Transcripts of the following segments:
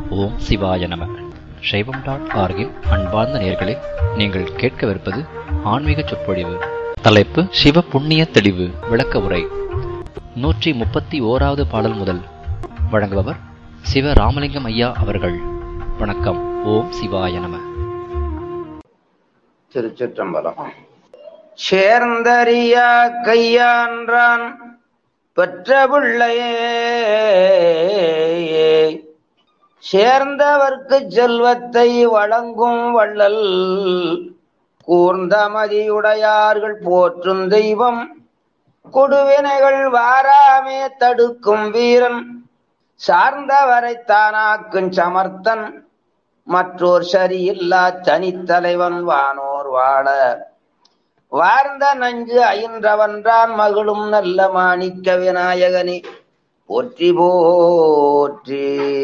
ஓம் சிவாய நம சைவம் டாட் ஆர்கின் அன்பார்ந்த நேர்களே நீங்கள் கேட்கவிருப்பது ஆன்மீக சொற்பொழிவு தலைப்பு சிவ புண்ணிய தெளிவு விளக்க உரை நூற்றி முப்பத்தி ஓராவது பாடல் முதல் வழங்குபவர் சிவ ராமலிங்கம் ஐயா அவர்கள் வணக்கம் ஓம் சிவாய நம திருச்சிற்றம்பலம் சேர்ந்தறியா கையான்றான் பெற்ற பிள்ளையே சேர்ந்தவர்க்கு செல்வத்தை வழங்கும் வள்ளல் கூர்ந்த மதியுடையார்கள் போற்றும் தெய்வம் கொடுவினைகள் வாராமே தடுக்கும் வீரன் சார்ந்தவரை தானாக்கும் சமர்த்தன் மற்றோர் சரியில்லா தனித்தலைவன் வானோர் வாழ வார்ந்த நஞ்சு அயின்றவன்றான் மகளும் நல்ல மாணிக்க விநாயகனே போற்றி போற்றி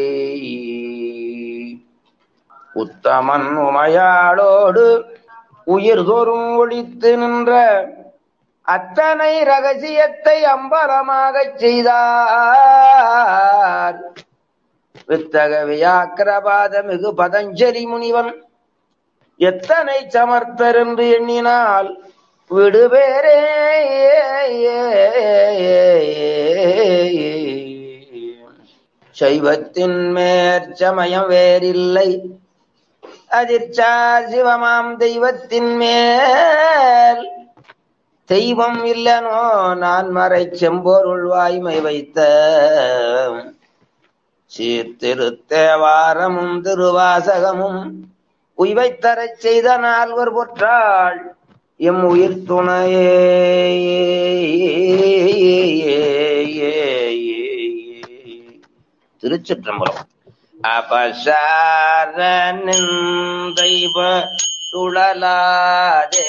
உத்தமன் உமையாளோடு உயிர் தோறும் ஒழித்து நின்ற அத்தனை ரகசியத்தை அம்பலமாகச் செய்தார் வித்தக வியாக்கிரபாத மிகு பதஞ்சலி முனிவன் எத்தனை சமர்த்தர் என்று எண்ணினால் விடுபேரே சைவத்தின் மேற்சமயம் வேறில்லை அதிர்ச்சா சிவமாம் தெய்வத்தின் மேல் தெய்வம் இல்லனோ நான் மறை செம்பொருள் வாய்மை வைத்த சீர்திருத்தேவாரமும் திருவாசகமும் உய்வைத்தரச் செய்த நால்வர் பொற்றாள் எம் உயிர் துணையே திருச்சிற்றம்பலம் அபசார தெய்வ துழலாதே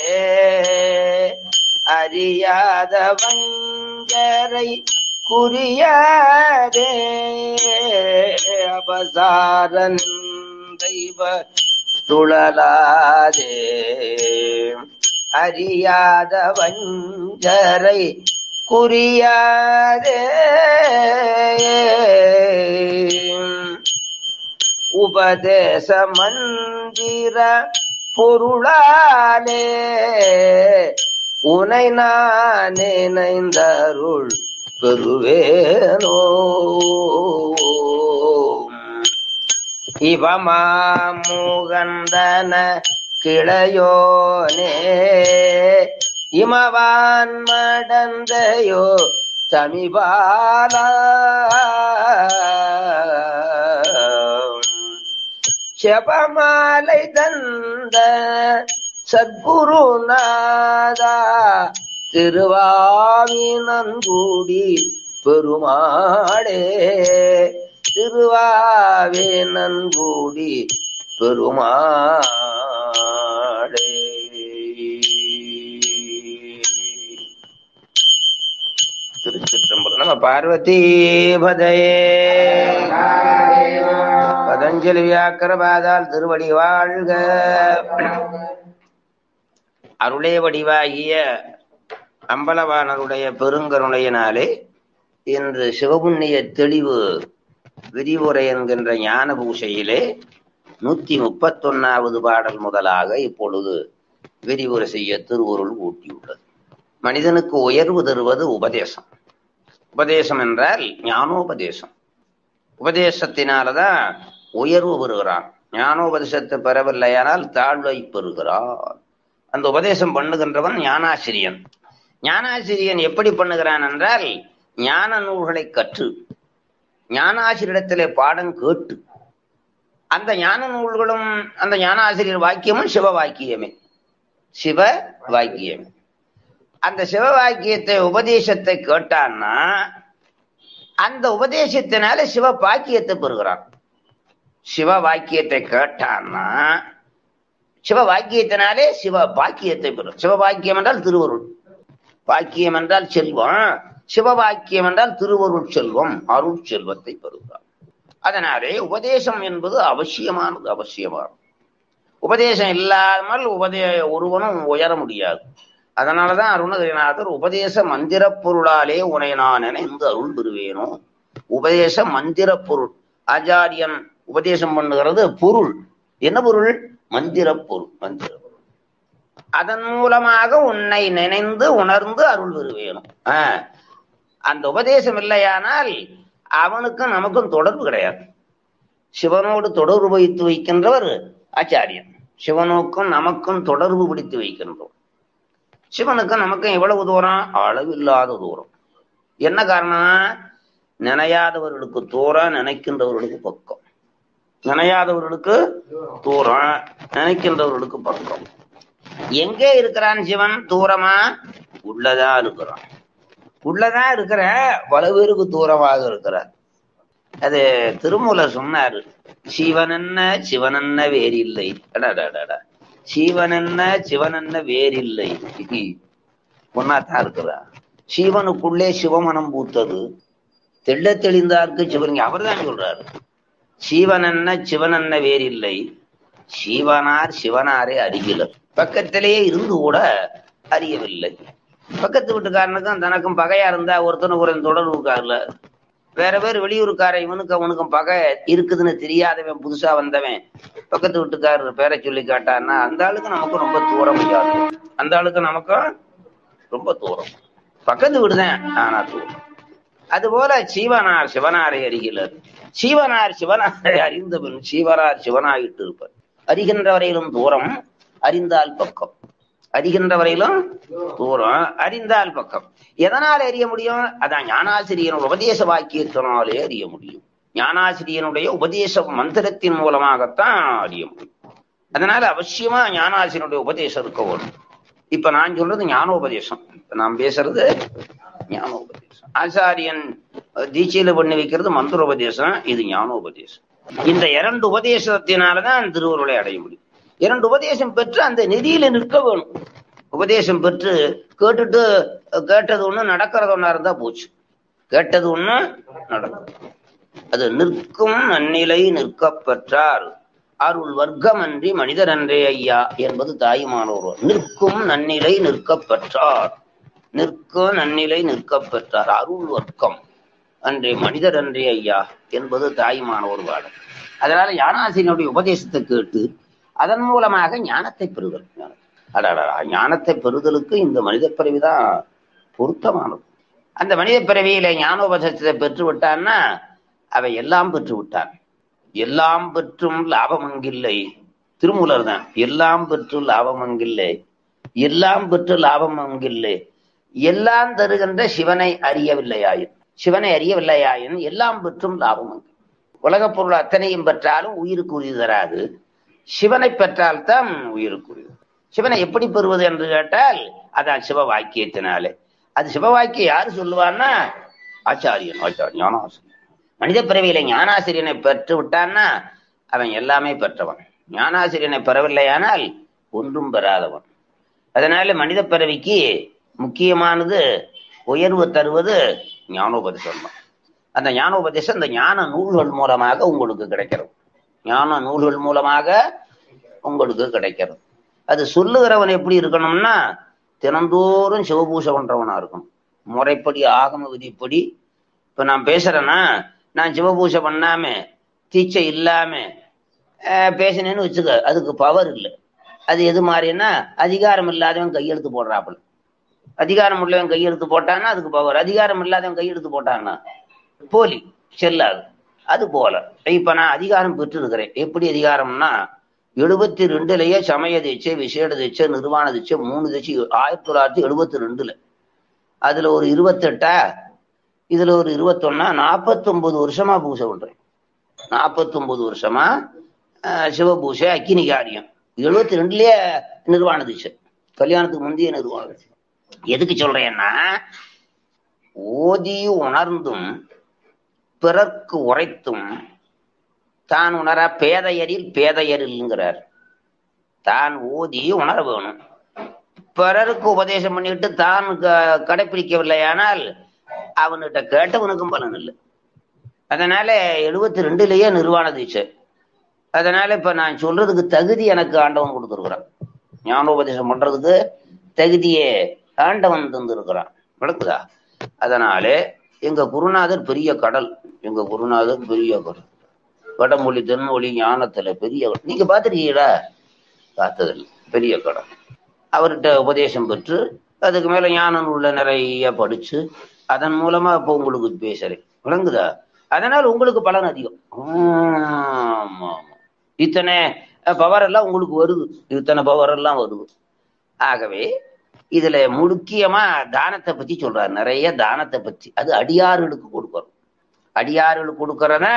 அறியாத வஞ்சரை குறியாதே அபசாரன் தெய்வ துழலாதே அறியாத வஞ்சரை குறியாதே உபதேச மந்திர பொருளாலே உனை நான் நினைந்தருள் பெறுவேனோ இவமாமுகந்தன கிளையோனே இமவான் மடந்தையோ சமிபால செபமாலை தந்த சத்குருநாதா திருவாவினன்கூடி பெருமாடே திருவாவே நன்கூடி பெருமாடே திருச்சிற்றம்பலம் நம்ம பார்வதி பதையே பதஞ்சலி வியாக்கரபாதால் திருவடி வாழ்க அருளே வடிவாகிய அம்பலவானருடைய பெருங்கருணையினாலே இன்று சிவபுண்ணிய தெளிவு விரிவுரை என்கின்ற ஞான பூசையிலே நூத்தி முப்பத்தொன்னாவது பாடல் முதலாக இப்பொழுது விரிவுரை செய்ய திருவுருள் ஊட்டியுள்ளது மனிதனுக்கு உயர்வு தருவது உபதேசம் உபதேசம் என்றால் ஞானோபதேசம் உபதேசத்தினாலதான் உயர்வு பெறுகிறான் ஞானோபதேசத்தை பெறவில்லையானால் தாழ்வை பெறுகிறான் அந்த உபதேசம் பண்ணுகின்றவன் ஞானாசிரியன் ஞானாசிரியன் எப்படி பண்ணுகிறான் என்றால் ஞான நூல்களை கற்று ஞானாசிரியரிடத்திலே பாடம் கேட்டு அந்த ஞான நூல்களும் அந்த ஞானாசிரியர் வாக்கியமும் சிவ வாக்கியமே சிவ வாக்கியமே அந்த சிவ வாக்கியத்தை உபதேசத்தை கேட்டான்னா அந்த உபதேசத்தினால சிவ பாக்கியத்தை பெறுகிறான் சிவ வாக்கியத்தை கேட்டான்னா சிவ வாக்கியத்தினாலே சிவ பாக்கியத்தை பெறும் சிவ பாக்கியம் என்றால் திருவருள் பாக்கியம் என்றால் செல்வம் சிவ பாக்கியம் என்றால் திருவருள் செல்வம் அருள் செல்வத்தை பெறுகிறார் அதனாலே உபதேசம் என்பது அவசியமானது அவசியமானது உபதேசம் இல்லாமல் உபதே ஒருவனும் உயர முடியாது அதனாலதான் அருணகிரிநாதர் உபதேச மந்திர பொருளாலே உனை நான் நினைந்து அருள் பெறுவேனோ உபதேச மந்திர பொருள் ஆச்சாரியன் உபதேசம் பண்ணுகிறது பொருள் என்ன பொருள் மந்திர பொருள் மந்திர பொருள் அதன் மூலமாக உன்னை நினைந்து உணர்ந்து அருள் பெறுவேணும் ஆஹ் அந்த உபதேசம் இல்லையானால் அவனுக்கும் நமக்கும் தொடர்பு கிடையாது சிவனோடு தொடர்பு வைத்து வைக்கின்றவர் ஆச்சாரியன் சிவனுக்கும் நமக்கும் தொடர்பு பிடித்து வைக்கின்றோம் சிவனுக்கும் நமக்கும் எவ்வளவு தூரம் அளவில்லாத தூரம் என்ன காரணம் நினையாதவர்களுக்கு தூரம் நினைக்கின்றவர்களுக்கு பக்கம் நினையாதவர்களுக்கு தூரம் நினைக்கின்றவர்களுக்கு பக்கம் எங்கே இருக்கிறான் சிவன் தூரமா உள்ளதா இருக்கிறான் உள்ளதா இருக்கிற பல பேருக்கு தூரமாக இருக்கிறார் அது திருமூலர் சொன்னாரு சிவனென்ன சிவனென்ன வேறில்லை அடாடாடாடா சிவனென்ன சிவனென்ன வேறில்லை ஒன்னாத்தான் இருக்கிறா சிவனுக்குள்ளே சிவமனம் பூத்தது தெள்ள தெளிந்தார்க்கு சிவன் அவர்தான் சொல்றாரு சிவனென்ன சிவனென்ன வேறில்லை சிவனார் சிவனாரே அறிகிலர் பக்கத்திலேயே இருந்து கூட அறியவில்லை பக்கத்து வீட்டுக்காரனுக்கும் தனக்கும் பகையா இருந்தா ஒருத்தனுக்கு ஒரு தொடர்பு இருக்காருல வேற பேர் வெளியூருக்கார இவனுக்கு அவனுக்கும் பகை இருக்குதுன்னு தெரியாதவன் புதுசா வந்தவன் பக்கத்து வீட்டுக்காரர் பேரை சொல்லி காட்டான்னா அந்த ஆளுக்கு நமக்கு ரொம்ப தூரம் ஐயா அந்த ஆளுக்கு நமக்கும் ரொம்ப தூரம் பக்கத்து வீடுதான் ஆனா தூரம் அதுபோல சீவனார் சிவனாரை அறிகிறார் சீவனார் சிவனாரை அறிந்த பின் சீவனார் சிவனாயிட்டு இருப்பார் அறிகின்ற வரையிலும் தூரம் அறிந்தால் பக்கம் அறிகின்ற வரையிலும் தூரம் அறிந்தால் பக்கம் எதனால் அறிய முடியும் அதான் ஞானாசிரியன் உபதேச வாக்கியத்தினாலே அறிய முடியும் ஞானாசிரியனுடைய உபதேச மந்திரத்தின் மூலமாகத்தான் அறிய முடியும் அதனால அவசியமா ஞானாசிரியனுடைய உபதேசம் இருக்க வரும் இப்ப நான் சொல்றது ஞானோபதேசம் இப்ப நான் பேசுறது ஞானோபதேசம் ஆச்சாரியன் தீட்சையில பண்ணி வைக்கிறது மந்திரோபதேசம் இது ஞானோபதேசம் இந்த இரண்டு உபதேசத்தினாலதான் திருவருளை அடைய முடியும் இரண்டு உபதேசம் பெற்று அந்த நெறியில நிற்க வேணும் உபதேசம் பெற்று கேட்டுட்டு கேட்டது ஒண்ணு நடக்கிறது ஒண்ணா இருந்தா போச்சு கேட்டது ஒண்ணு நடக்கும் அது நிற்கும் நன்னிலை நிற்க பெற்றார் அருள் வர்க்கம் அன்றி மனிதர் அன்றே ஐயா என்பது தாயுமானவர் நிற்கும் நன்னிலை நிற்க பெற்றார் நிற்கும் நன்னிலை நிற்க பெற்றார் அருள் வர்க்கம் அன்றே மனிதர் அன்றே ஐயா என்பது தாயுமானவர் பாடல் அதனால ஞானாசிரியனுடைய உபதேசத்தை கேட்டு அதன் மூலமாக ஞானத்தை பெறுதல் அடாடா ஞானத்தை பெறுதலுக்கு இந்த மனித பிறவிதான் பொருத்தமானது அந்த மனித பிறவியில ஞானோபதேசத்தை பெற்று விட்டான்னா அவை எல்லாம் பெற்று விட்டான் எல்லாம் பெற்றும் லாபம் அங்கில்லை திருமூலர் தான் எல்லாம் பெற்று லாபம் அங்கில்லை எல்லாம் பெற்று லாபம் அங்கில்லை எல்லாம் தருகின்ற சிவனை அறியவில்லையாயின் சிவனை அறியவில்லையாயின் எல்லாம் பெற்றும் லாபம் அங்கு உலகப் பொருள் அத்தனையும் பெற்றாலும் உயிருக்கு உறுதி தராது சிவனை பெற்றால்தான் உயிருக்கு உறுதி சிவனை எப்படி பெறுவது என்று கேட்டால் அதான் சிவ வாக்கியத்தினாலே அது சிவ வாக்கியம் யாரு சொல்லுவான்னா ஆச்சாரியன் ஆச்சாரியன் ஞானாசிரியன் மனித பிறவியில ஞானாசிரியனை பெற்று விட்டான்னா அவன் எல்லாமே பெற்றவன் ஞானாசிரியனை பெறவில்லையானால் ஒன்றும் பெறாதவன் அதனால மனித பிறவிக்கு முக்கியமானது உயர்வு தருவது ஞானோபதேசம் தான் அந்த ஞானோபதேசம் இந்த ஞான நூல்கள் மூலமாக உங்களுக்கு கிடைக்கிறது ஞான நூல்கள் மூலமாக உங்களுக்கு கிடைக்கிறது அது சொல்லுகிறவன் எப்படி இருக்கணும்னா தினந்தோறும் சிவபூசை பண்றவனா இருக்கணும் முறைப்படி ஆகம விதிப்படி இப்ப நான் பேசுறேன்னா நான் சிவபூசை பண்ணாம தீட்சை இல்லாம பேசினேன்னு வச்சுக்க அதுக்கு பவர் இல்லை அது எது மாதிரின்னா அதிகாரம் இல்லாதவன் கையெழுத்து போடுறாப்புல அதிகாரம் உள்ளவன் கையெழுத்து போட்டான்னா அதுக்கு பவர் அதிகாரம் இல்லாதவன் கையெழுத்து போட்டான்னா போலி செல்லாது அது போல இப்ப நான் அதிகாரம் பெற்று இருக்கிறேன் எப்படி அதிகாரம்னா எழுபத்தி ரெண்டுலயே சமய தீட்சை விசேட தீட்சை நிர்வாண தீட்சை மூணு தீட்சை ஆயிரத்தி தொள்ளாயிரத்தி எழுபத்தி ரெண்டுல அதுல ஒரு இருபத்தெட்டா இதுல ஒரு இருபத்தொன்னா நாற்பத்தி ஒன்பது வருஷமா பூசை பண்றேன் நாற்பத்தி ஒன்பது வருஷமா சிவபூசை அக்கினி காரியம் எழுபத்தி ரெண்டுலயே நிர்வாண தீட்சை கல்யாணத்துக்கு முந்தைய நிர்வாண தீட்சை எதுக்கு சொல்றேன்னா ஓதி உணர்ந்தும் பிறர்க்கு உரைத்தும் தான் உணர பேதையரில் பேதையரில்ங்கிறார் தான் ஓதி உணர வேணும் பிறருக்கு உபதேசம் பண்ணிட்டு தான் கடைபிடிக்கவில்லையானால் அவன்கிட்ட கேட்டவனுக்கும் பலன் இல்லை அதனால எழுபத்தி ரெண்டுலயே நிர்வாண தீட்சை அதனால இப்ப நான் சொல்றதுக்கு தகுதி எனக்கு ஆண்டவன் கொடுத்துருக்குறான் ஞானோபதேசம் பண்றதுக்கு தகுதியே ஆண்டவன் தந்திருக்கிறான் விளக்குதா அதனால எங்க குருநாதர் பெரிய கடல் எங்க குருநாதர் பெரிய கடல் வடமொழி தென்மொழி ஞானத்துல பெரிய நீங்க பார்த்துருக்கீங்களா பார்த்ததில்லை பெரிய கடன் அவர்கிட்ட உபதேசம் பெற்று அதுக்கு மேல ஞான நூல்ல நிறைய படிச்சு அதன் மூலமா இப்போ உங்களுக்கு பேசுறேன் விளங்குதா அதனால உங்களுக்கு பலன் அதிகம் ஆமா, ஆமா. இத்தனை பவர் எல்லாம் உங்களுக்கு வருது இத்தனை பவர் எல்லாம் வருது ஆகவே இதுல முக்கியமா தானத்தை பத்தி சொல்றாரு நிறைய தானத்தை பத்தி அது அடியார்களுக்கு கொடுக்கறோம் அடியார்களுக்கு கொடுக்கறதா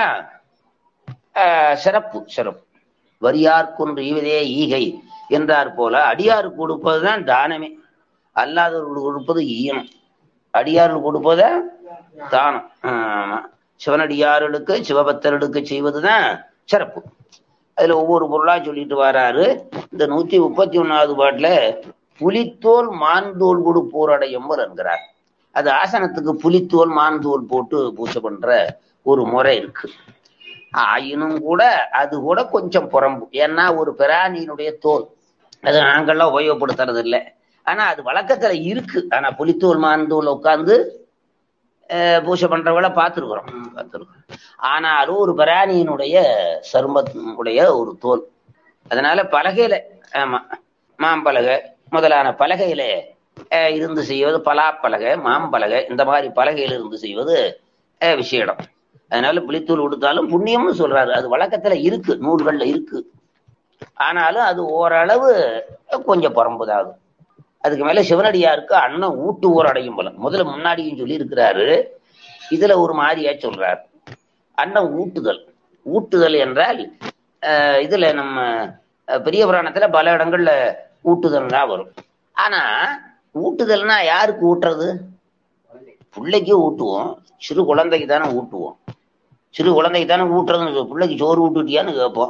ஆஹ், சிறப்பு சிறப்பு வரியார்க்கொன்று ஈவதே ஈகை என்றார் போல அடியாருக்கு கொடுப்பதுதான் தானமே அல்லாதவர்களுக்கு கொடுப்பது ஈனம் அடியார்களுக்கு கொடுப்பது தானம் ஆமா சிவனடியார்களுக்கு சிவபக்தர்களுக்கு செய்வதுதான் சிறப்பு அதுல ஒவ்வொரு பொருளா சொல்லிட்டு வராரு இந்த நூத்தி முப்பத்தி ஒன்னாவது பாட்டுல புலித்தோல் மான்தோல் கொடு போரடையம்பர் என்கிறார் அது ஆசனத்துக்கு புலித்தோல் மான்தோல் போட்டு பூஜை பண்ற ஒரு முறை இருக்கு ஆயினும் கூட அது கூட கொஞ்சம் புறம்பு ஏன்னா ஒரு பிராணியினுடைய தோல் அது நாங்கள்லாம் உபயோகப்படுத்துறது இல்லை ஆனா அது வழக்கத்துல இருக்கு ஆனா புலித்தோல் மான்தோல் உட்கார்ந்து அஹ், பூஜை பண்றவங்கள பார்த்துருக்குறோம் பார்த்துருக்கோம் ஆனாலும் ஒரு பிராணியினுடைய சருமத்தினுடைய ஒரு தோல் அதனால பலகையில ஆமா மாம்பலகை முதலான பலகையில அஹ், இருந்து செய்வது பலாப்பலகை மாம்பலகை இந்த மாதிரி பலகையில இருந்து செய்வது அஹ், விசேடம் அதனால புளித்தூள் கொடுத்தாலும் புண்ணியம்னு சொல்றாரு அது வழக்கத்துல இருக்கு நூல்கள்ல இருக்கு ஆனாலும் அது ஓரளவு கொஞ்சம் பரம்புதாகும் அதுக்கு மேல சிவனடியாருக்கு அண்ணன் ஊட்டு ஓர் அடையும் போல முதல்ல முன்னாடியும் சொல்லி இருக்கிறாரு இதுல ஒரு மாதிரியா சொல்றார் அண்ணன் ஊட்டுதல் ஊட்டுதல் என்றால் அஹ், இதுல நம்ம அஹ், பெரிய புராணத்துல பல இடங்கள்ல ஊட்டுதல் தான் வரும் ஆனா ஊட்டுதல்னா யாருக்கு ஊட்டுறது பிள்ளைக்கு ஊட்டுவோம் சிறு குழந்தைக்கு தானே ஊட்டுவோம் சிறு குழந்தைக்கு தானே ஊட்டுறதுன்னு சொல்லுவோம். பிள்ளைக்கு சோறு ஊட்டுட்டியான்னு கேட்போம்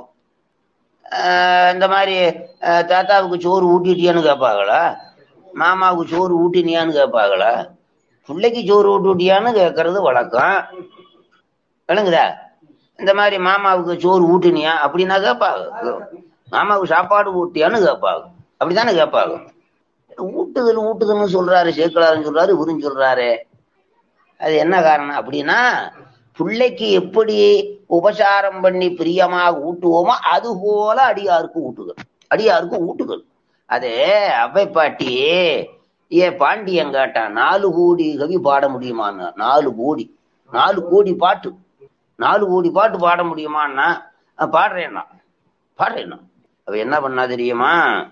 ஆஹ் இந்த மாதிரி ஆஹ் தாத்தாவுக்கு சோறு ஊட்டிட்டியான்னு கேட்பாங்களா மாமாவுக்கு சோறு ஊட்டினியான்னு கேட்பாங்களா பிள்ளைக்கு சோறு ஊட்டுட்டியான்னு கேட்கறது வழக்கம் விளங்குதா இந்த மாதிரி மாமாவுக்கு சோறு ஊட்டினியா அப்படின்னா கேட்பாங்க மாமாவுக்கு சாப்பாடு ஊட்டியான்னு கேட்பாங்க அப்படித்தானே கேட்பாங்க ஊட்டுதல் ஊட்டுதல்னு சொல்றாரு சேக்கலாருன்னு சொல்றாரு இவரும் சொல்றாரு அது என்ன காரணம் அப்படின்னா பிள்ளைக்கு எப்படி உபசாரம் பண்ணி பிரியமாக ஊட்டுவோமோ அது போல அடியாருக்கு ஊட்டுதல் அடியாருக்கு ஊட்டுதல் அதே அவை பாட்டி ஏ பாண்டியன் கேட்டான் நாலு கோடி கவி பாட முடியுமான்னு நாலு கோடி நாலு கோடி பாட்டு நாலு கோடி பாட்டு பாட முடியுமான்னா "அஹ் பாடுறேன்னா பாடுறேன்னா அவ என்ன பண்ணா தெரியுமா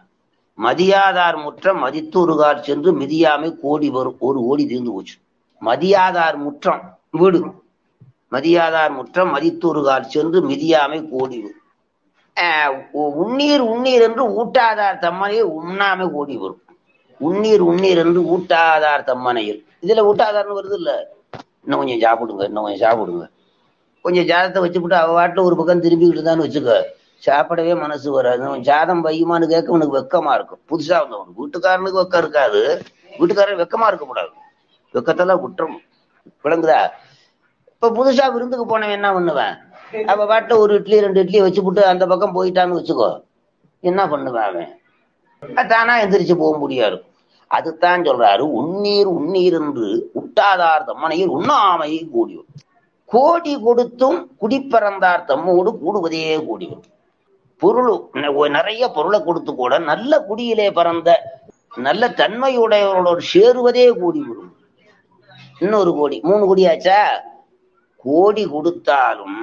மதியாதார் முற்றம் மதித்தொருகார் சென்று மிதியாமை கோடி வரும் ஒரு கோடி தீர்ந்து போச்சு மதியாதார் முற்றம் வீடு மதியாதார் முற்றம் மதித்தொருகார் சென்று மிதியாமை கோடி வரும் ஆஹ் உ- உண்ணீர் உண்ணீர் என்று ஊட்டாதார் தம்மனையே உண்ணாமை கோடி வரும் உண்ணீர் உண்ணீர் என்று ஊட்டாதார் தம்மனையில் இதுல ஊட்டாதார்னு வருது இல்ல இன்னும் கொஞ்சம் சாப்பிடுங்க இன்னும் கொஞ்சம் சாப்பிடுங்க கொஞ்சம் ஜாதத்தை வச்சுப்புட்டு அவ வாட்டில் ஒரு பக்கம் திரும்பிக்கிட்டு தான் வச்சுக்க சாப்பிடவே மனசு வராது அவன் ஜாதம் பையுமான்னு கேட்க உனக்கு வெக்கமா இருக்கும் புதுசா வந்தவன் வீட்டுக்காரனுக்கு வெக்கம் இருக்காது வீட்டுக்காரன் வெக்கமா இருக்கக்கூடாது வெக்கத்தெல்லாம் குற்றம் விளங்குதா இப்ப புதுசா விருந்துக்கு போனவன் என்ன பண்ணுவேன் அவ பாட்டில் ஒரு இட்லி ரெண்டு இட்லி வச்சுப்புட்டு அந்த பக்கம் போயிட்டான்னு வச்சுக்கோ என்ன பண்ணுவேன் அவன் அது தானா எந்திரிச்சு போக முடியாது அதுதான் சொல்றாரு உன்னீர் உன்னீர் என்று உட்டாதார் தம்மனையில் உண்ணாமையை கூடி வரும். கோடி கொடுத்தும் குடிப்பிறந்தார் தம்மோடு கூடுவதே கூடி வரும். பொருள் ந- நிறைய பொருளை கொடுத்து கூட நல்ல குடியிலே பிறந்த நல்ல தன்மையுடையவர்களோடு சேருவதே கூடி வரும் இன்னொரு கோடி மூணு கோடி ஆச்சா கோடி கொடுத்தாலும்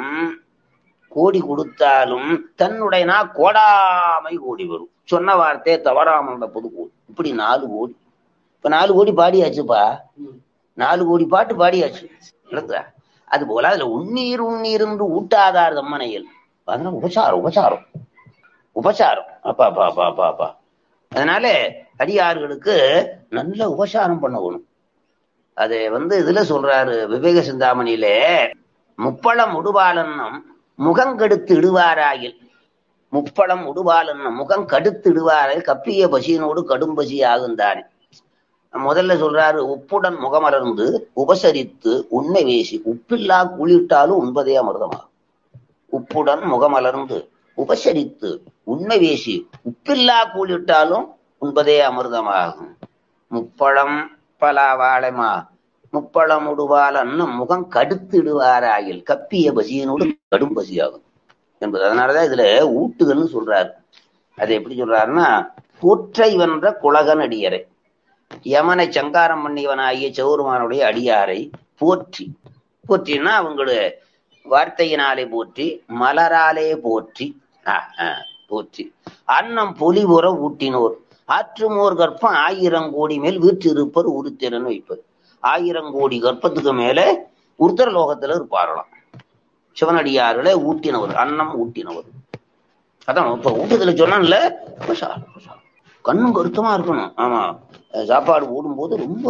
கோடி கொடுத்தாலும் தன்னுடைய நா கோடாமை கோடி வரும் சொன்ன வார்த்தை தவறாமல் புது கோடி இப்படி நாலு கோடி இப்ப நாலு கோடி பாடியாச்சுப்பா நாலு கோடி பாட்டு பாடியாச்சு விளக்குதா அது போல அதுல உண்ணீர் உண்ணீர் என்று ஊட்டாதார் தம்மனையில் அதனால உபசாரம் உபசாரம் உபசாரம் அப்பா அப்பா அப்பா அப்பா அப்பா அதனால அடியார்களுக்கு நல்ல உபசாரம் பண்ணணும் அது வந்து இதுல சொல்றாரு விவேக சிந்தாமணியிலே முப்பழம் உடுவாளன்னும் முகம் கெடுத்து இடுவாராயில் முப்பழம் உடுவாளன்னும் முகம் கடுத்து இடுவாராயில் கப்பிய பசியினோடு கடும் பசி ஆகுந்தானே முதல்ல சொல்றாரு உப்புடன் முகமலர்ந்து உபசரித்து உண்மை வேசி உப்பில்லா குளிட்டாலும் உண்பதே அமிர்தமாகும் உப்புடன் முகமலர்ந்து உபசரித்து உண்மை வேசி உப்பில்லா கூலிட்டாலும் உண்பதே அமிர்தமாகும் முப்பழம் பலா வாழைமா முப்பழம் உடுவால் அன்னும் முகம் கடுத்திடுவாராயில் கப்பிய பசியினோடு கடும் பசியாகும் என்பது அதனாலதான் இதுல ஊட்டுகள்னு சொல்றாரு அதை எப்படி சொல்றாருன்னா கூற்றை வென்ற குலகன் அடியரை யமனை சங்காரம் பண்ணியவனாகிய சௌருமானுடைய அடியாரை போற்றி போற்றினா அவங்களுடைய வார்த்தையினாலே போற்றி மலராலே போற்றி ஆ, ஆ, போற்றி அன்னம் பொலிபுற ஊட்டினோர் ஆற்றுமோர் கற்பம் ஆயிரம் கோடி மேல் வீற்றிருப்பர் உருத்திரன் வைப்பர் ஆயிரம் கோடி கற்பத்துக்கு மேலே உருத்தர லோகத்துல இருப்பார்களாம் சிவனடியார்களே ஊட்டினவர் அன்னம் ஊட்டினவர் அதான் இப்ப ஊட்டத்துல சொன்னான்ல உஷார், உஷார். கண்ணும் கருத்தமா இருக்கணும் ஆமா அஹ் சாப்பாடு போடும்போது ரொம்ப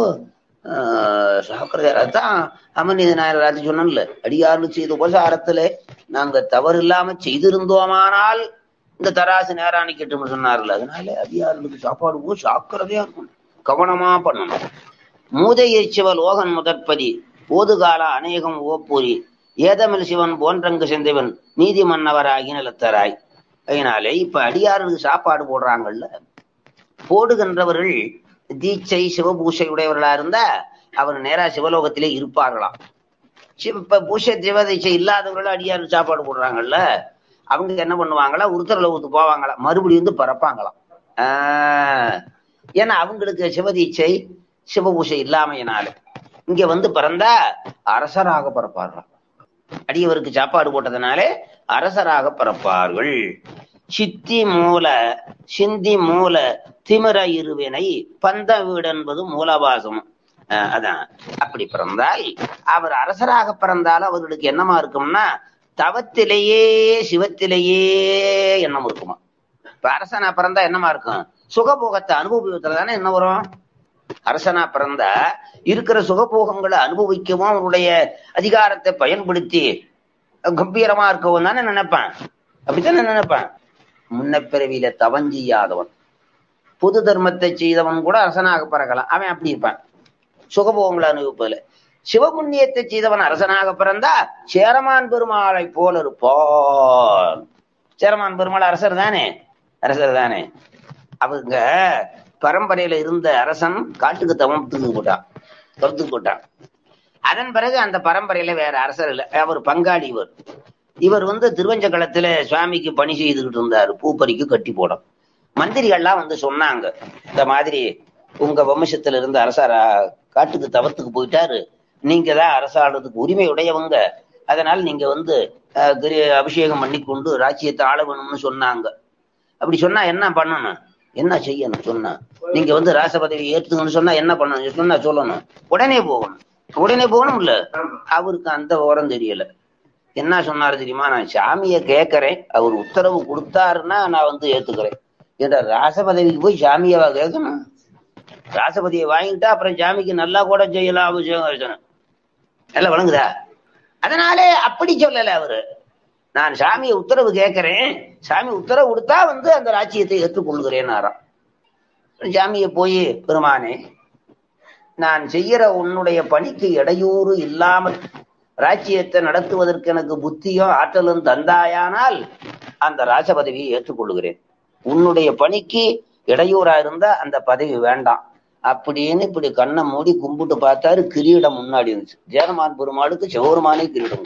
சாக்கிரதையா தான் அமர்நீத நாயகராஜ் சொன்னோம்ல அடியார்கள் செய்த உபசாரத்துல நாங்க தவறு இல்லாம செய்திருந்தோமானால் இந்த தராசு நேரம் நிக்கட்டும்னு சொன்னார்ல அதனால அடியார்களுக்கு சாப்பாடு போது சாக்கிரதையா இருக்கணும் கவனமா பண்ணணும் மூதையை சிவ லோகன் முதற்பதி போதுகால அநேகம் ஓப்பூரி ஏதமில் சிவன் போன்றங்கு சென்றவன் நீதி மன்னவராகி நிலத்தராய் அதனாலே இப்ப அடியார்களுக்கு சாப்பாடு போடுறாங்கல்ல போடுகின்றவர்கள் தீட்சை சிவபூஷை உடையவர்களா இருந்தா அவர் நேரா சிவலோகத்திலே இருப்பார்களாம் சிவ இப்ப பூஷை சிவதீட்சை இல்லாதவர்கள் அடியாருக்கு சாப்பாடு போடுறாங்கல்ல அவங்க என்ன பண்ணுவாங்களா உருத்தர லோகத்துக்கு போவாங்களா மறுபடியும் வந்து பறப்பாங்களாம் ஆஹ் ஏன்னா அவங்களுக்கு சிவதீட்சை சிவபூஷை இல்லாமையினால இங்க வந்து பிறந்தா அரசராக பிறப்பார்களாம் அடியவருக்கு சாப்பாடு போட்டதுனாலே அரசராக பிறப்பார்கள் சித்தி மூல சிந்தி மூல திமிர இருவினை பந்த வீடு என்பது மூலவாசம் அஹ் அதான் அப்படி பிறந்தால் அவர் அரசராக பிறந்தால் அவர்களுக்கு என்னமா இருக்கும்னா தவத்திலேயே சிவத்திலேயே எண்ணம் இருக்குமா இப்ப அரசனா பிறந்தா என்னமா இருக்கும் சுகபோகத்தை அனுபவிப்பதுல தானே என்ன வரும் அரசனா பிறந்தா இருக்கிற சுகபோகங்களை அனுபவிக்கவும் அவருடைய அதிகாரத்தை பயன்படுத்தி கம்பீரமா இருக்கவும் தானே நினைப்பான் அப்படித்தானே நினைப்பான் முன்னப்பிறவியில தவஞ்செய்யாதவன் பொது தர்மத்தை செய்தவன் கூட அரசனாக பிறக்கலாம் அவன் அப்படி இருப்பான் சுகபோகங்களை அனுபவிப்பதில்லை சிவபுண்ணியத்தை செய்தவன் அரசனாக பிறந்தா சேரமான் பெருமாளை போல இருப்பான் சேரமான் பெருமாள் அரசர் தானே அரசர் தானே அவங்க பரம்பரையில இருந்த அரசன் காட்டுக்கு தவத்துக்கு போட்டான் துரத்துக்கு போட்டான் அதன் பிறகு அந்த பரம்பரையில வேற அரசர் இல்லை அவர் பங்காளி இவர் இவர் வந்து திருவஞ்சக்களத்துல சுவாமிக்கு பணி செய்துகிட்டு இருந்தாரு பூப்பறிக்கு கட்டி போட மந்திரிகள்லாம் வந்து சொன்னாங்க இந்த மாதிரி உங்க வம்சத்துல இருந்து அரசாரா காட்டுக்கு தவத்துக்கு போயிட்டாரு நீங்க தான் அரசாடுறதுக்கு உரிமை உடையவங்க அதனால நீங்க வந்து அஹ், கிரி- அபிஷேகம் பண்ணி கொண்டு ராஜ்யத்தை ஆள வேணும்னு சொன்னாங்க அப்படி சொன்னா என்ன பண்ணணும் என்ன செய்யணும் சொன்னா நீங்க வந்து ராச பதவி ஏத்துங்கன்னு சொன்னா என்ன பண்ணணும் சொன்னா சொல்லணும் உடனே போகணும் உடனே போகணும் இல்ல அவருக்கு அந்த விவரம் தெரியல என்ன சொன்னாரு தெரியுமா நான் சாமியை கேட்கறேன் அவர் உத்தரவு கொடுத்தாருன்னா நான் வந்து ஏத்துக்கிறேன் ஏன்டா ராச பதவிக்கு போய் சாமியவா கேட்கணும் ராசபதியை வாங்கிட்டா அப்புறம் சாமிக்கு நல்லா கூட செய்யலாம் அபிஷேகம் அர்ச்சனை எல்லாம் வழங்குதா அதனாலே அப்படி சொல்லல அவரு நான் சாமியை உத்தரவு கேட்கிறேன் சாமி உத்தரவு கொடுத்தா வந்து அந்த ராஜ்யத்தை ஏற்றுக்கொள்கிறேன்னாராம் சாமியை போய் பெருமானே நான் செய்யற உன்னுடைய பணிக்கு இடையூறு இல்லாமல் ராஜ்யத்தை நடத்துவதற்கு எனக்கு புத்தியும் ஆற்றலும் தந்தாயானால் அந்த ராஜ பதவியை ஏற்றுக்கொள்கிறேன் உன்னுடைய பணிக்கு இடையூறா இருந்தா அந்த பதவி வேண்டாம் அப்படின்னு இப்படி கண்ணை மூடி கும்பிட்டு பார்த்தாரு கிரீடம் முன்னாடி இருந்துச்சு ஜெயரமான் பெருமாளுக்கு சிவருமானே கிரீடம்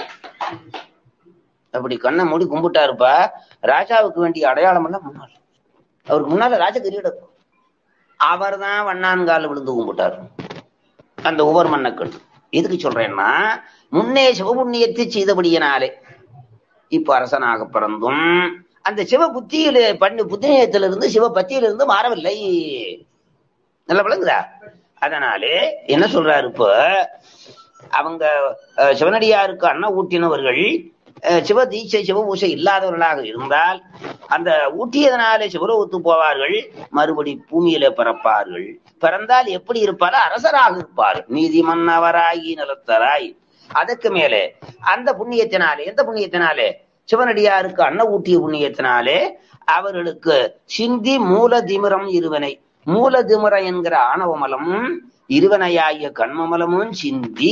அப்படி கண்ணை மூடி கும்பிட்டாருப்பா ராஜாவுக்கு வேண்டிய அடையாளம் எல்லாம் முன்னால் அவருக்கு முன்னால ராஜ கிரீடம் அவர் தான் வண்ணான்கால விழுந்து கும்பிட்டாரு அந்த உவர் மன்னக்கள் எதுக்கு சொல்றேன்னா முன்னே சிவபுண்ணியத்தை செய்தபடியினாலே இப்ப அரசனாக பிறந்தும் அந்த சிவ புத்தியில பண்ணு புத்தியத்திலிருந்து சிவ பத்தியிலிருந்து மாறவில்லை நல்லா விளங்குதா அதனாலே என்ன சொல்றாரு இப்போ அவங்க அஹ், சிவனடியாருக்கு அன்ன ஊட்டினவர்கள் அஹ், சிவ தீட்சை சிவ பூசை இல்லாதவர்களாக இருந்தால் அந்த ஊட்டியதனாலே சிவலோகத்து போவார்கள் மறுபடி பூமியில பிறப்பார்கள் பிறந்தால் எப்படி இருப்பார் அரசராக இருப்பார் நீதி மன்னவராகி நிலத்தராய் அதுக்கு மேலே அந்த புண்ணியத்தினாலே எந்த புண்ணியத்தினாலே சிவனடியாருக்கு அன்ன ஊட்டிய புண்ணியத்தினாலே அவர்களுக்கு சிந்தி மூல திமிரம் இருவனை மூல திமிரம் என்கிற ஆணவமலம் இருவனையாகிய கண்மமலமும் சிந்தி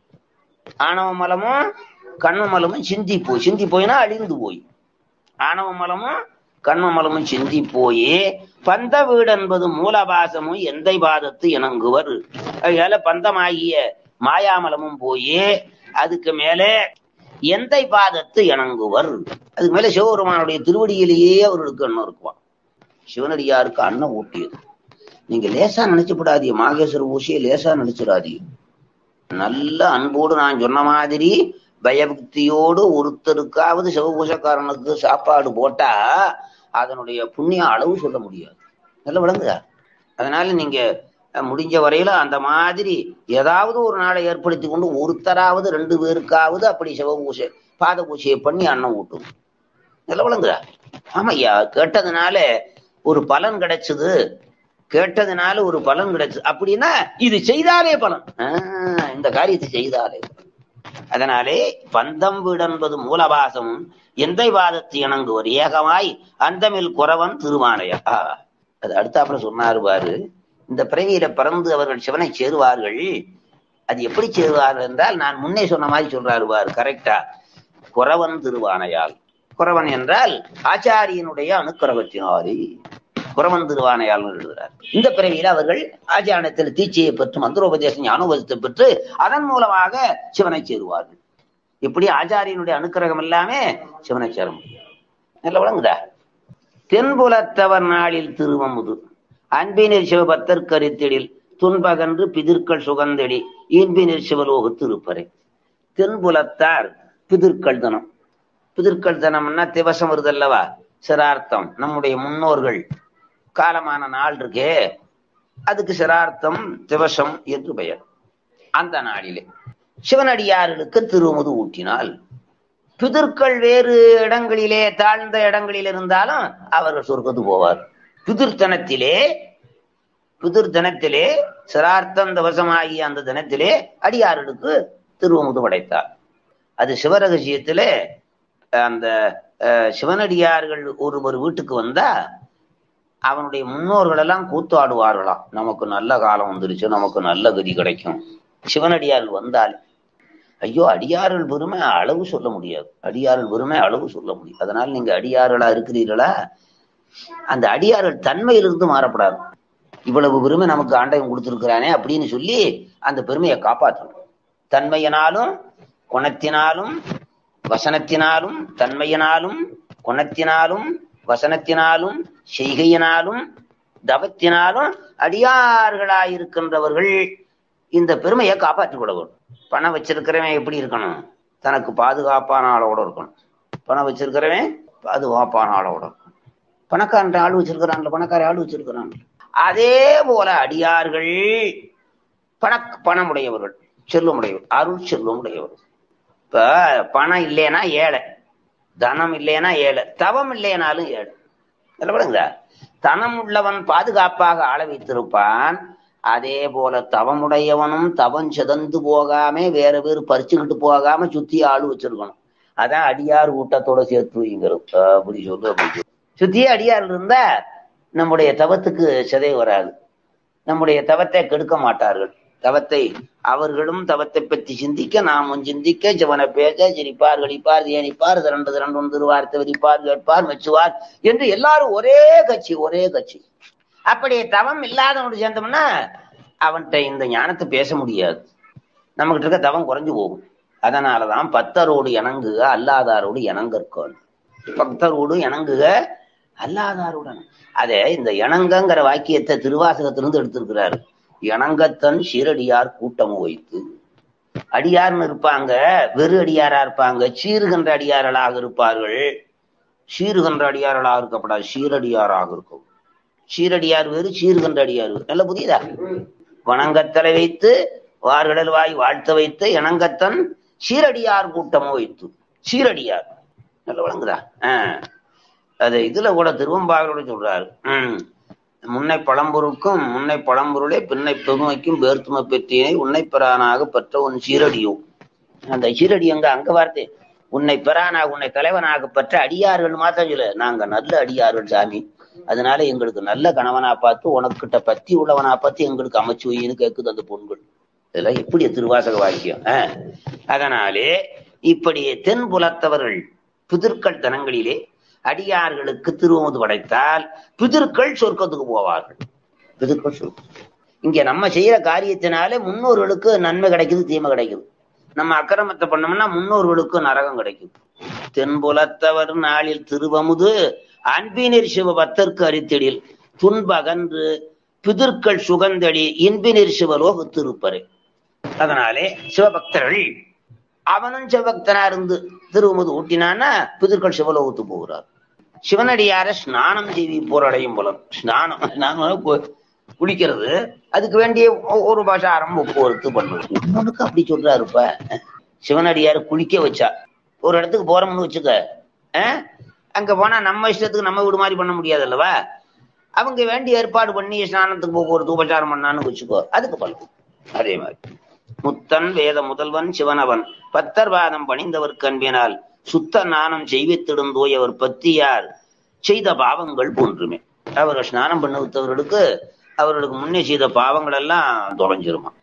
ஆணவமலமும் கண்மமலமும் சிந்தி போய் சிந்தி போயினா அழிந்து போய் ஆணவமலமும் கண்மமலமும் சிந்தி போய் பந்த வீடு என்பது மூலபாசமும் எந்தை பாதத்து இணங்குவர் அதனால பந்தமாகிய மாயாமலமும் போய் அதுக்கு மேலே எந்தை பாதத்து இணங்குவர் அதுக்கு மேல சிவபெருமானுடைய திருவடியிலேயே அவர்களுக்கு எண்ணம் இருக்குவான் சிவனடியாருக்கு அன்னம் ஊட்டியது நீங்க லேசா நினைச்சுப்படாதீங்க மாகேஸ்வர ஊசியை லேசா நினைச்சிடாதீங்க நல்ல அன்போடு நான் சொன்ன மாதிரி பயபக்தியோடு ஒருத்தருக்காவது சிவபூசக்காரனுக்கு சாப்பாடு போட்டா அதனுடைய புண்ணிய அளவு சொல்ல முடியாது நல்ல விளங்குதா அதனால நீங்க அஹ், முடிஞ்ச வரையில அந்த மாதிரி ஏதாவது ஒரு நாளை ஏற்படுத்தி கொண்டு ஒருத்தராவது ரெண்டு பேருக்காவது அப்படி சிவபூசை பாத பூஜையை பண்ணி அன்னம் ஊட்டும் நல்ல விளங்குதா ஆமையா கேட்டதுனால ஒரு பலன் கிடைச்சது கேட்டதுனால ஒரு பலன் கிடைச்சது அப்படின்னா இது செய்தாலே பலன் ஆஹ், இந்த காரியத்தை செய்தாலே பலன். அதனாலே பந்தம் விடன்பது மூலபாசம் எந்தை வாதத்து இணங்குவர் ஏகமாய் அந்தமில் குறவன் திருவானையா ஆஹ், அது அடுத்தாப்புல சொன்னாரு பாரு இந்த பிறவியில பிறந்து அவர்கள் சிவனை சேருவார்கள் அது எப்படி சேருவார்கள் என்றால் நான் முன்னே சொன்ன மாதிரி சொல்றாரு பாரு கரெக்டா குறவன் திருவானையால் குறவன் என்றால் ஆச்சாரியனுடைய அனுக்கிரகத்தினாரி குறவன் திருவானையால் எழுதுகிறார் இந்த பிறவியில் அவர்கள் ஆச்சாரத்தில் தீட்சையை பெற்று மந்திரோபதேசம் ஞானோபதத்தை பெற்று அதன் மூலமாக சிவனை சேருவார்கள் இப்படி ஆச்சாரியனுடைய அனுக்கிரகம் எல்லாமே சிவனை சேர முடியும் நல்ல விளங்குதா தென்புலத்தவர் நாளில் திருவமுது அன்பினில் சிவபத்தர் கருத்திடில் துன்பகன்று பிதிர்கள் சுகந்தெடி இன்பினில் சிவலோக திருப்பறை தென்புலத்தார் பிதிர்கள் தனம் பிதிர்கள் தனம்னா திவசம் வருதல்லவா சிரார்த்தம் நம்முடைய முன்னோர்கள் காலமான நாள் இருக்கே அதுக்கு சிரார்த்தம் திவசம் என்று பெயர் அந்த நாளிலே சிவனடியார்களுக்கு திருமுது ஊட்டினால் பிதிர்கள் வேறு இடங்களிலே தாழ்ந்த இடங்களில் இருந்தாலும் அவர்கள் சொர்க்கத்துக்கு போவார் பிதிர்த்தனத்திலே பிதிர் தினத்திலே சிரார்த்தம் தவசமாகிய அந்த தினத்திலே அடியார்களுக்கு திருவமுது படைத்தார் அது சிவரகசியத்திலே அந்த அஹ், சிவனடியார்கள் ஒருவர் வீட்டுக்கு வந்தா அவனுடைய முன்னோர்கள் எல்லாம் கூத்தாடுவார்களாம் நமக்கு நல்ல காலம் வந்துருச்சு நமக்கு நல்ல கதி கிடைக்கும் சிவனடியார்கள் வந்தால் ஐயோ அடியார்கள் பெருமை அளவு சொல்ல முடியாது அடியார்கள் பெருமை அளவு சொல்ல முடியும் அதனால நீங்க அடியார்களா இருக்கிறீர்களா அந்த அடியார்கள் தன்மையிலிருந்து மாறப்படாது இவ்வளவு பெருமை நமக்கு ஆண்டவன் கொடுத்திருக்கிறானே அப்படின்னு சொல்லி அந்த பெருமையை காப்பாற்றணும் தன்மையினாலும் குணத்தினாலும் வசனத்தினாலும் தன்மையினாலும் குணத்தினாலும் வசனத்தினாலும் செய்கையினாலும் தவத்தினாலும் அடியார்களாயிருக்கின்றவர்கள் இந்த பெருமையை காப்பாற்றிக் கொள்ள வேண்டும் பணம் வச்சிருக்கிறவன் எப்படி இருக்கணும் தனக்கு பாதுகாப்பான ஆளோட இருக்கணும் பணம் வச்சிருக்கிறவன் பாதுகாப்பான ஆளோட இருக்கணும் பணக்காரன் ஆள் வச்சிருக்கிறான்ல பணக்கார ஆள் வச்சிருக்கிறான் அதே போல அடியார்கள் பண பணமுடையவர்கள் செல்வமுடையவர் அருள் செல்வமுடையவர்கள் இப்ப பணம் இல்லைன்னா ஏழை தனம் இல்லைன்னா ஏழை தவம் இல்லைனாலும் ஏழை இதுல விடுங்களா தனம் உள்ளவன் பாதுகாப்பாக ஆள வைத்திருப்பான் அதே போல தவமுடையவனும் தவம் சிதந்து போகாம வேற பேர் பறிச்சுக்கிட்டு போகாம சுத்தி ஆளு வச்சிருக்கணும் அதான் அடியார் கூட்டத்தோட சேர்த்து வைங்கிறது அப்படி சொல்லு அப்படி சொல்லு சுத்தியே அடியார் இருந்தா நம்முடைய தவத்துக்கு சிதை வராது நம்முடைய தவத்தை கெடுக்க மாட்டார்கள் தவத்தை அவர்களும் தவத்தை பற்றி சிந்திக்க நாமும் சிந்திக்க சிவனை பேச சிரிப்பார் கழிப்பார் ஏனிப்பார் திரண்டு திரண்டு திருவார்த்தை விரிப்பார் கேட்பார் மெச்சுவார் என்று எல்லாரும் ஒரே கட்சி ஒரே கட்சி அப்படி தவம் இல்லாதவனோடு சேர்ந்தோம்னா அவன்கிட்ட இந்த ஞானத்தை பேச முடியாது நம்மகிட்ட இருக்க தவம் குறைஞ்சு போகும் அதனாலதான் பக்தரோடு இணங்குக அல்லாதாரோடு இணங்கற்கோன் பக்தரோடு இணங்குக அல்லாதாருடன் அதே இந்த இணங்கங்கிற வாக்கியத்தை திருவாசகத்திலிருந்து எடுத்திருக்கிறாரு இணங்கத்தன் சீரடியார் கூட்டம் வைத்து அடியார்னு இருப்பாங்க வெறு அடியாரா இருப்பாங்க சீறுகின்ற அடியார்களாக இருப்பார்கள் சீறுகின்ற அடியார்களாக இருக்கப்படாது சீரடியாராக இருக்கும் சீரடியார் வேறு சீர்கண்ட அடியார் வேறு நல்ல புரியுதா வணங்கத்தலை வைத்து வார்கடல் வாய் வாழ்த்த வைத்து இணங்கத்தன் சீரடியார் கூட்டமோ வைத்து சீரடியார் நல்ல வழங்குதா ஆஹ் அது இதுல கூட திருவம்பாகரோட சொல்றாரு உம் முன்னை பழம்பொருட்கும் முன்னை பழம்பொருளே பின்னை பெருமைக்கும் பேர்த்துமை பெற்றியனை உன்னை பெறானாக பெற்ற உன் சீரடியோ அந்த சீரடி அங்க அங்க வார்த்தை உன்னை பெறானாக உன்னை தலைவனாக பெற்ற அடியார்கள் மாத்திரம் சொல்ல நாங்க நல்ல அடியார்கள் சாமி அதனால எங்களுக்கு நல்ல கணவனா பார்த்து உனக்கிட்ட பத்தி உள்ளவனா பார்த்து எங்களுக்கு அமைச்சு வைன்னு கேக்குது அந்த பொண்கள் இதெல்லாம் எப்படி திருவாசக வாக்கியம் ஆஹ் அதனாலே இப்படி தென்புலத்தவர்கள் பிதிர்கள் தனங்களிலே அடியார்களுக்கு திருவமுது படைத்தால் பிதிர்கள் சொர்க்கத்துக்கு போவார்கள் பிதிர்கள் சொர்க்கம் இங்க நம்ம செய்யற காரியத்தினாலே முன்னோர்களுக்கு நன்மை கிடைக்குது தீமை கிடைக்குது நம்ம அக்கிரமத்தை பண்ணோம்னா முன்னோர்களுக்கு நரகம் கிடைக்கும் தென்புலத்தவர் நாளில் திருவமுது அன்பினிர் சிவ பத்தர்க்கு அரித்தெடில் துன்பகன்று பிதிர்கள் சுகந்தடி இன்பினிர் சிவலோக திருப்பறை அதனாலே சிவபக்தர்கள் அவனும் சிவபக்தனா இருந்து திருவமுது ஊட்டினான்னா பிதிர்கள் சிவலோகத்து போகிறார் சிவனடியார ஸ்நானம் செய்வி போரடையும் புலம் ஸ்நானம் ஸ்நானம் கு- குளிக்கிறது அதுக்கு வேண்டிய ஒ- ஒரு பாஷாரம் போக்குவரத்து பண்ணுவது இன்னொன்னுக்கு அப்படி சொல்றாருப்ப சிவனடியார குளிக்க வச்சா ஒரு இடத்துக்கு போறோம்னு வச்சுக்க அஹ், அங்க போனா நம்ம இஷ்டத்துக்கு நம்ம வீடு மாதிரி பண்ண முடியாது அல்லவா அவங்க வேண்டிய ஏற்பாடு பண்ணி ஸ்நானத்துக்கு போக்குவரத்து உபச்சாரம் பண்ணான்னு வச்சுக்கோ அதுக்கு பலன் அதே மாதிரி முத்தன் வேத முதல்வன் சிவனவன் பத்தர் வாதம் பணிந்தவர் கண்பினால் சுத்த நாணம் செய்வித்திடும் தூயவர் பத்தியார் செய்த பாவங்கள் போன்றுமே அவர் ஸ்நானம் பண்ண வித்தவர்களுக்கு அவர்களுக்கு முன்னே செய்த பாவங்கள் எல்லாம் தொலைஞ்சிருமா